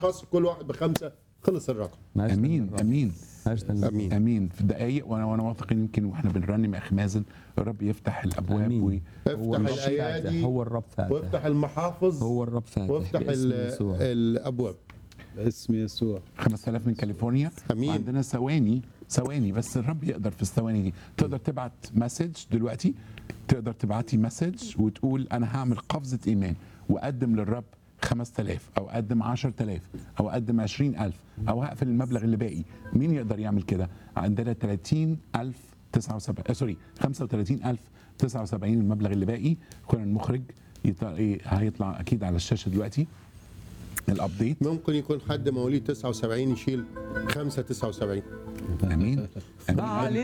خاص كل واحد بخمسه خلص الرقم امين امين امين امين امين في دقايق وانا وانا واثق ان يمكن واحنا بنرنم يا اخي مازن الرب يفتح الابواب امين وي- هو افتح الرب فاتح الايادي هو الرب فاتح وافتح المحافظ هو الرب فاتح وافتح باسم ال- يسوع الابواب باسم يسوع 5000 من كاليفورنيا أمين. وعندنا ثواني ثواني بس الرب يقدر في الثواني دي تقدر تبعت مسج دلوقتي تقدر تبعتي مسج وتقول انا هعمل قفزه ايمان واقدم للرب 5000 او اقدم 10000 او اقدم 20000 او هقفل المبلغ اللي باقي مين يقدر يعمل كده عندنا 30000 79 آه، سوري 35000 79 المبلغ اللي باقي كنا المخرج يط- إيه، هيطلع اكيد على الشاشه دلوقتي الابديت ممكن يكون حد مواليد 79 يشيل 5 79 امين امين تعال